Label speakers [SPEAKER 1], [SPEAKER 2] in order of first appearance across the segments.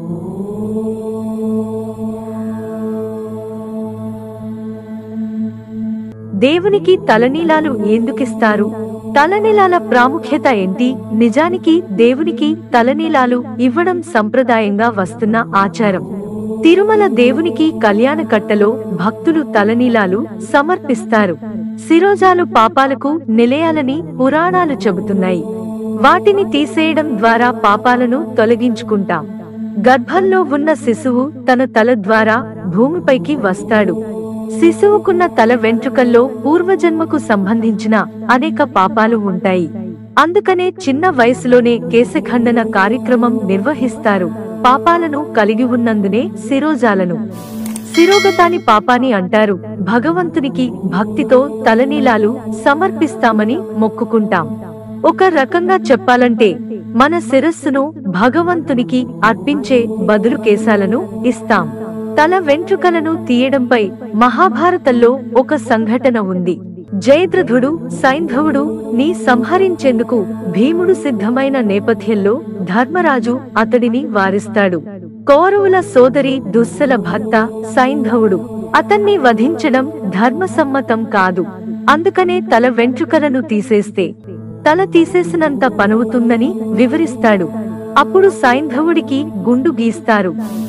[SPEAKER 1] దేవునికి తలనీలాలు ఎందుకిస్తారు తలనీలాల ప్రాముఖ్యత ఏంటి నిజానికి దేవునికి తలనీలాలు ఇవ్వడం సంప్రదాయంగా వస్తున్న ఆచారం తిరుమల దేవునికి కళ్యాణ కట్టలో భక్తులు తలనీలాలు సమర్పిస్తారు శిరోజాలు పాపాలకు నిలయాలని పురాణాలు చెబుతున్నాయి వాటిని తీసేయడం ద్వారా పాపాలను తొలగించుకుంటాం గర్భంలో ఉన్న శిశువు తన తల ద్వారా భూమిపైకి వస్తాడు శిశువుకున్న తల వెంట్రుకల్లో పూర్వజన్మకు సంబంధించిన అనేక పాపాలు ఉంటాయి అందుకనే చిన్న వయసులోనే కేశఖండన కార్యక్రమం నిర్వహిస్తారు పాపాలను కలిగి ఉన్నందునే శిరోజాలను శిరోగతాని పాపాని అంటారు భగవంతునికి భక్తితో తలనీలాలు సమర్పిస్తామని మొక్కుకుంటాం ఒక రకంగా చెప్పాలంటే మన శిరస్సును భగవంతునికి అర్పించే బదులు కేశాలను ఇస్తాం తల వెంట్రుకలను తీయడంపై మహాభారతంలో ఒక సంఘటన ఉంది జయద్రథుడు సైంధవుడు ని సంహరించేందుకు భీముడు సిద్ధమైన నేపథ్యంలో ధర్మరాజు అతడిని వారిస్తాడు కౌరవుల సోదరి దుస్సల భర్త సైంధవుడు అతన్ని వధించడం ధర్మసమ్మతం కాదు అందుకనే తల వెంట్రుకలను తీసేస్తే తల తీసేసినంత పనవుతుందని వివరిస్తాడు అప్పుడు సైంధవుడికి గుండు గీస్తారు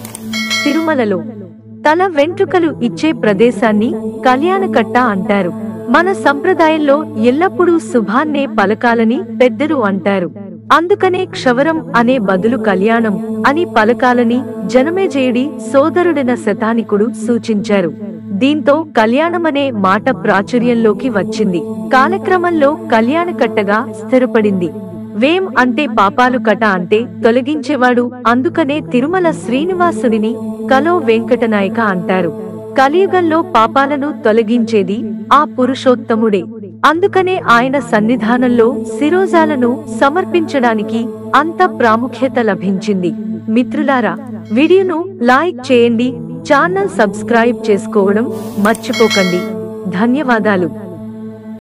[SPEAKER 1] తిరుమలలో తల వెంట్రుకలు ఇచ్చే ప్రదేశాన్ని కళ్యాణకట్ట అంటారు మన సంప్రదాయంలో ఎల్లప్పుడూ శుభాన్నే పలకాలని పెద్దలు అంటారు అందుకనే క్షవరం అనే బదులు కళ్యాణం అని పలకాలని జనమేజయుడి సోదరుడైన శతానికుడు సూచించారు దీంతో కళ్యాణమనే మాట ప్రాచుర్యంలోకి వచ్చింది కాలక్రమంలో కళ్యాణకట్టగా స్థిరపడింది వేం అంటే పాపాలు కట అంటే తొలగించేవాడు అందుకనే తిరుమల శ్రీనివాసుడిని కలో వెంకటనాయక అంటారు కలియుగంలో పాపాలను తొలగించేది ఆ పురుషోత్తముడే అందుకనే ఆయన సన్నిధానంలో శిరోజాలను సమర్పించడానికి అంత ప్రాముఖ్యత లభించింది మిత్రులారా వీడియోను లైక్ చేయండి ఛానల్ సబ్స్క్రైబ్ చేసుకోవడం మర్చిపోకండి ధన్యవాదాలు